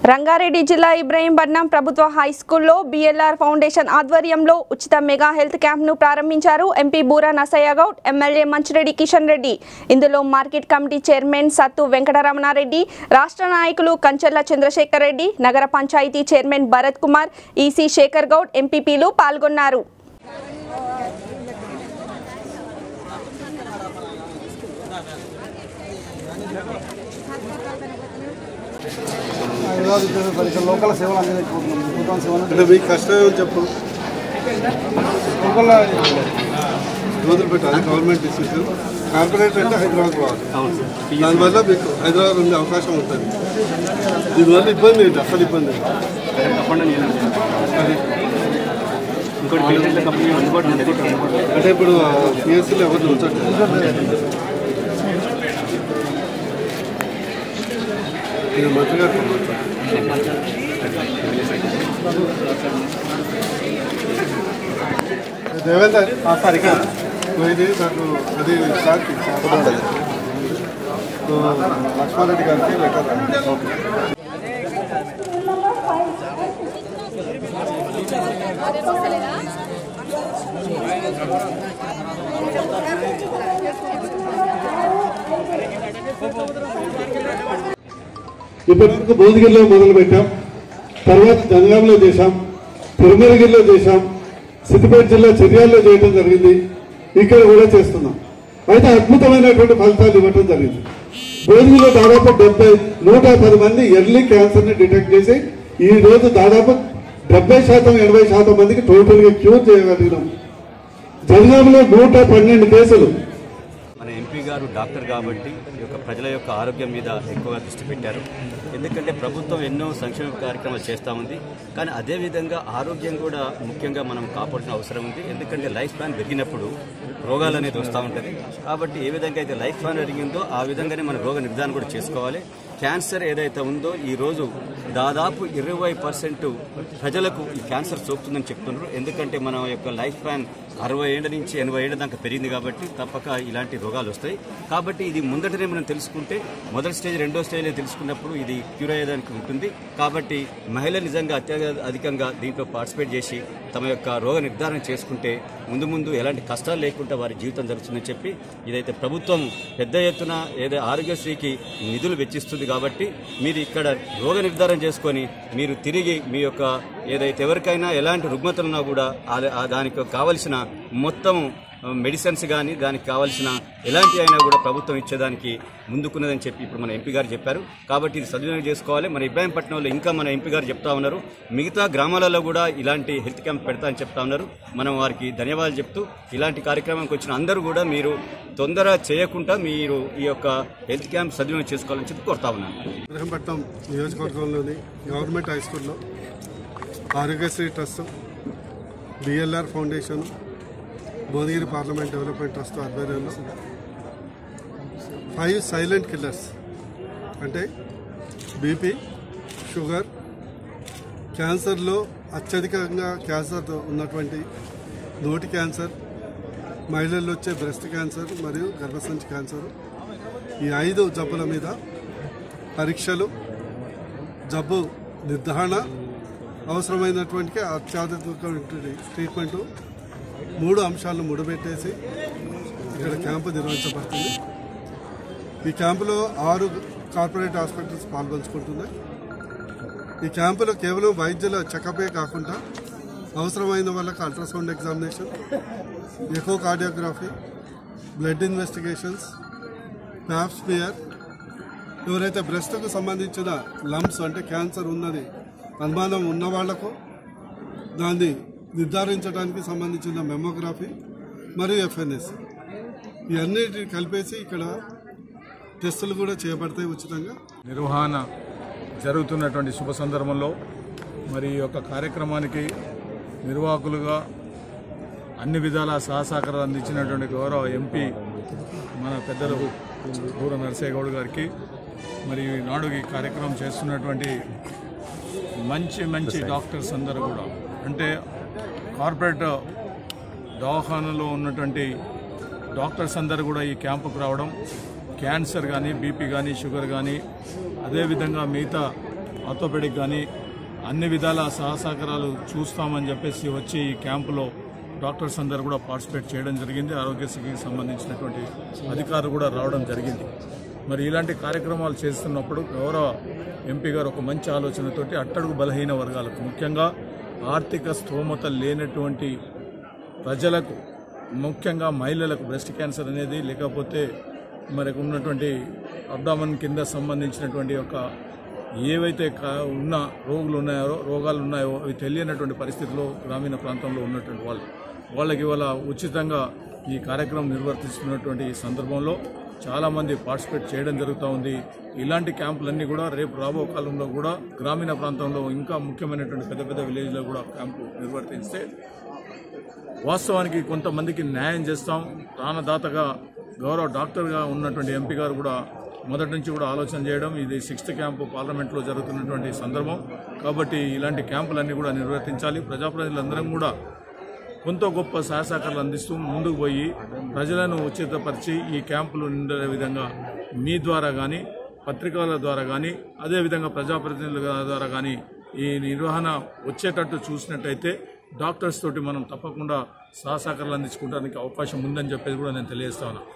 రంగారెడ్డి జిల్లా ఇబ్రహీంపట్నం ప్రభుత్వ హై స్కూల్లో బిఎల్ఆర్ ఫౌండేషన్ ఆధ్వర్యంలో ఉచిత మెగా హెల్త్ క్యాంప్ను ప్రారంభించారు ఎంపీ బూరా నసయ్య గౌడ్ ఎమ్మెల్యే మంచిరెడ్డి కిషన్ రెడ్డి ఇందులో మార్కెట్ కమిటీ చైర్మన్ సత్తు వెంకటరమణారెడ్డి రాష్ట్ర నాయకులు కంచెర్ల చంద్రశేఖర్ రెడ్డి నగర పంచాయతీ చైర్మన్ భరత్ కుమార్ ఈసీ శేఖర్ గౌడ్ ఎంపీపీలు పాల్గొన్నారు హైదరాబాద్ ఇక్కడ ఇక్కడ లోకల్ సేవలు అందించకపోతున్నాం ప్రభుత్వం సేవలు అంటే మీకు కష్టం ఏమని చెప్పు లోకల్ రోజులు పెట్టాలి గవర్నమెంట్ డిసిషన్ కార్పొరేట్ అంటే హైదరాబాద్ పోవాలి దానివల్ల మీకు హైదరాబాద్ ఉండే అవకాశం ఉంటుంది దీనివల్ల ఇబ్బంది ఏంటి అసలు ఇబ్బంది ఏంటి? అది ఇంకోటి పేటెంట్ల కంపెనీ అందుబాటులో ఉండేది ఇక్కడ అందుబాటులో లేదు. అంటే ఇప్పుడు పిఎస్సీలో ఎవరిని ఉంచట్లేదు నేను మంత్రి గారితో మాట్లాడాను. దేవేందర్ సార్ ఇక్కడ ఇది నాకు అది సార్కి సో లక్ష్మారెడ్డి గారికి లెటర్ రాయండి. ఇప్పటివరకు భువనగిరిలో మొదలు పెట్టాం తర్వాత జనగాంలో చేశాం తిరుమలగిరిలో చేశాం సిద్దిపేట జిల్లా చర్యాల్లో చేయడం జరిగింది ఇక్కడ కూడా చేస్తున్నాం అయితే అద్భుతమైనటువంటి ఫలితాలు ఇవ్వటం జరిగింది భువనగిరిలో దాదాపు డెబ్బై నూట పది మంది ఎర్లీ క్యాన్సర్ ని డిటెక్ట్ చేసి ఈ రోజు దాదాపు డెబ్బై శాతం ఎనభై శాతం మందికి టోటల్ గా క్యూర్ చేయగలిగినాం జనగాంలో నూట పన్నెండు కేసులు మన ఎంపీ గారు డాక్టర్ కాబట్టి ఈ యొక్క ప్రజల యొక్క ఆరోగ్యం మీద ఎక్కువగా దృష్టి పెట్టారు ఎందుకంటే ప్రభుత్వం ఎన్నో సంక్షేమ కార్యక్రమాలు చేస్తూ ఉంది కానీ అదేవిధంగా ఆరోగ్యం కూడా ముఖ్యంగా మనం కాపాడాల్సిన అవసరం ఉంది ఎందుకంటే లైఫ్ ప్లాన్ పెరిగినప్పుడు రోగాలు అనేది వస్తూ ఉంటుంది కాబట్టి ఏ విధంగా అయితే లైఫ్ ప్లాన్ పెరిగిందో ఆ విధంగానే మన రోగ నిర్ధారణ కూడా చేసుకోవాలి క్యాన్సర్ ఏదైతే ఉందో ఈ రోజు దాదాపు ఇరవై పర్సెంట్ ప్రజలకు ఈ క్యాన్సర్ సోకుతుందని చెప్తున్నారు ఎందుకంటే మన యొక్క లైఫ్ ప్లాన్ అరవై ఏళ్ళ నుంచి ఎనభై ఏళ్ళ దాకా పెరిగింది కాబట్టి తప్పక ఇలాంటి రోగాలు వస్తాయి కాబట్టి ఇది ముందటనే మనం తెలుసుకుంటే మొదటి స్టేజ్ రెండో స్టేజ్ తెలుసుకున్నప్పుడు ఇది క్యూర్ అయ్యేదానికి ఉంటుంది కాబట్టి మహిళలు నిజంగా అత్యధిక అధికంగా దీంట్లో పార్టిసిపేట్ చేసి తమ యొక్క రోగ నిర్ధారణ చేసుకుంటే ముందు ముందు ఎలాంటి కష్టాలు లేకుండా వారి జీవితం జరుగుతుందని చెప్పి ఇదైతే ప్రభుత్వం పెద్ద ఎత్తున ఏదో ఆరోగ్యశ్రీకి నిధులు వెచ్చిస్తుంది కాబట్టి మీరు ఇక్కడ రోగ నిర్ధారణ చేసుకొని మీరు తిరిగి మీ యొక్క ఏదైతే ఎవరికైనా ఎలాంటి రుగ్మతలున్నా కూడా ఆ- ఆ దానికి కావలసిన మొత్తం మెడిసిన్స్ కానీ దానికి కావాల్సిన ఎలాంటి అయినా కూడా ప్రభుత్వం ఇచ్చేదానికి ముందుకున్నదని చెప్పి ఇప్పుడు మన ఎంపీ గారు చెప్పారు కాబట్టి ఇది సద్వినియోగం చేసుకోవాలి మన ఇబ్రాహీంపట్నంలో ఇంకా మన ఎంపీ గారు చెప్తా ఉన్నారు మిగతా గ్రామాలలో కూడా ఇలాంటి హెల్త్ క్యాంప్ పెడతా అని చెప్తా ఉన్నారు మనం వారికి ధన్యవాదాలు చెప్తూ ఇలాంటి కార్యక్రమానికి వచ్చిన అందరూ కూడా మీరు తొందర చేయకుండా మీరు ఈ యొక్క హెల్త్ క్యాంప్ సద్వినియోగం చేసుకోవాలని చెప్పి కోరుతా ఉన్నాను ఇబ్రహీంపట్నం నియోజకవర్గంలోని గవర్నమెంట్ హై స్కూల్లో Aarogyasri trust BLR foundation Bhuvanagiri parliament development trust ఆధ్వర్యంలో ఫైవ్ సైలెంట్ కిల్లర్స్ అంటే బీపీ షుగర్ క్యాన్సర్లో అత్యధికంగా క్యాన్సర్ ఉన్నటువంటి నోటి క్యాన్సర్ మహిళల్లో వచ్చే బ్రెస్ట్ క్యాన్సర్ మరియు గర్భసంచి క్యాన్సర్ ఈ ఐదు జబ్బుల మీద పరీక్షలు జబ్బు నిర్ధారణ అవసరమైనటువంటి అత్యాధునికమైనటువంటి ట్రీట్మెంట్ మూడు అంశాలను ముడిపెట్టేసి ఇక్కడ క్యాంపు నిర్వహించబడుతుంది ఈ క్యాంపులో ఆరు కార్పొరేట్ హాస్పిటల్స్ పాల్గొంచుకుంటున్నాయి ఈ క్యాంపులో కేవలం వైద్యుల చెకపే కాకుండా అవసరమైన వాళ్ళకి ultrasound examination echo cardiography blood investigations pap smear ఎవరైతే బ్రెస్ట్కు సంబంధించిన లంప్స్ అంటే క్యాన్సర్ ఉన్నది అనుమానం ఉన్న వాళ్లకు దాన్ని నిర్ధారించడానికి సంబంధించిన మెమోగ్రఫీ మరియు ఎఫ్ఎన్ఎస్ ఇవన్నిటిని కలిపేసి ఇక్కడ టెస్టులు కూడా చేయబడతాయి ఉచితంగా నిర్వహణ జరుగుతున్నటువంటి శుభ సందర్భంలో మరి ఈ యొక్క కార్యక్రమానికి నిర్వాహకులుగా అన్ని విధాల సహసహకారాలు అందించినటువంటి గౌరవ ఎంపీ మన పెద్దలు బూర నరసయ్య గౌడ్ గారికి మరి నాడు ఈ కార్యక్రమం చేస్తున్నటువంటి మంచి మంచి డాక్టర్స్ అందరూ కూడా అంటే కార్పొరేట్ దవాఖానలో ఉన్నటువంటి డాక్టర్స్ అందరూ కూడా ఈ క్యాంపుకు రావడం క్యాన్సర్ కానీ బీపీ కానీ షుగర్ కానీ అదేవిధంగా మిగతా ఆర్థోపెడిక్ కానీ అన్ని విధాల సహసహకారాలు చూస్తామని చెప్పేసి వచ్చి ఈ క్యాంపులో డాక్టర్స్ అందరూ కూడా పార్టిసిపేట్ చేయడం జరిగింది ఆరోగ్యశ్రీకి సంబంధించినటువంటి అధికారులు కూడా రావడం జరిగింది మరి ఇలాంటి కార్యక్రమాలు చేస్తున్నప్పుడు గౌరవ ఎంపీ గారు ఒక మంచి ఆలోచనతోటి అట్టడుగు బలహీన వర్గాలకు ముఖ్యంగా ఆర్థిక స్తోమత లేనటువంటి ప్రజలకు ముఖ్యంగా మహిళలకు బ్రెస్ట్ క్యాన్సర్ అనేది లేకపోతే మరి ఉన్నటువంటి అబ్డామన్ కింద సంబంధించినటువంటి ఒక ఏవైతే కా- ఉన్న రోగులు ఉన్నాయో రోగాలు ఉన్నాయో అవి తెలియనటువంటి పరిస్థితిలో గ్రామీణ ప్రాంతంలో ఉన్నటువంటి వాళ్ళు వాళ్ళకి ఇవాళ ఉచితంగా ఈ కార్యక్రమం నిర్వర్తిస్తున్నటువంటి ఈ సందర్భంలో చాలామంది పార్టిసిపేట్ చేయడం జరుగుతూ ఉంది ఇలాంటి క్యాంపులన్నీ కూడా రేపు రాబో కాలంలో కూడా గ్రామీణ ప్రాంతంలో ఇంకా ముఖ్యమైనటువంటి పెద్ద పెద్ద విలేజ్లో కూడా క్యాంపు నిర్వర్తిస్తే వాస్తవానికి కొంతమందికి న్యాయం చేస్తాం ప్రాణదాతగా గౌరవ డాక్టర్గా ఉన్నటువంటి ఎంపీ గారు కూడా మొదటి నుంచి కూడా ఆలోచన చేయడం ఇది సిక్స్త్ క్యాంపు పార్లమెంట్లో జరుగుతున్నటువంటి సందర్భం కాబట్టి ఇలాంటి క్యాంపులన్నీ కూడా నిర్వర్తించాలి ప్రజాప్రతినిధులందరం కూడా కొంత గొప్ప సహాయ సహకారాలు అందిస్తూ ముందుకు పోయి ప్రజలను ఉచితపరిచి ఈ క్యాంపులు నిండే విధంగా మీ ద్వారా కానీ పత్రికల ద్వారా కానీ అదేవిధంగా ప్రజాప్రతినిధుల ద్వారా కానీ ఈ నిర్వహణ వచ్చేటట్టు చూసినట్టయితే డాక్టర్స్ తోటి మనం తప్పకుండా సహసహకారాలు అందించుకోవడానికి అవకాశం ఉందని చెప్పేసి కూడా నేను తెలియజేస్తా ఉన్నా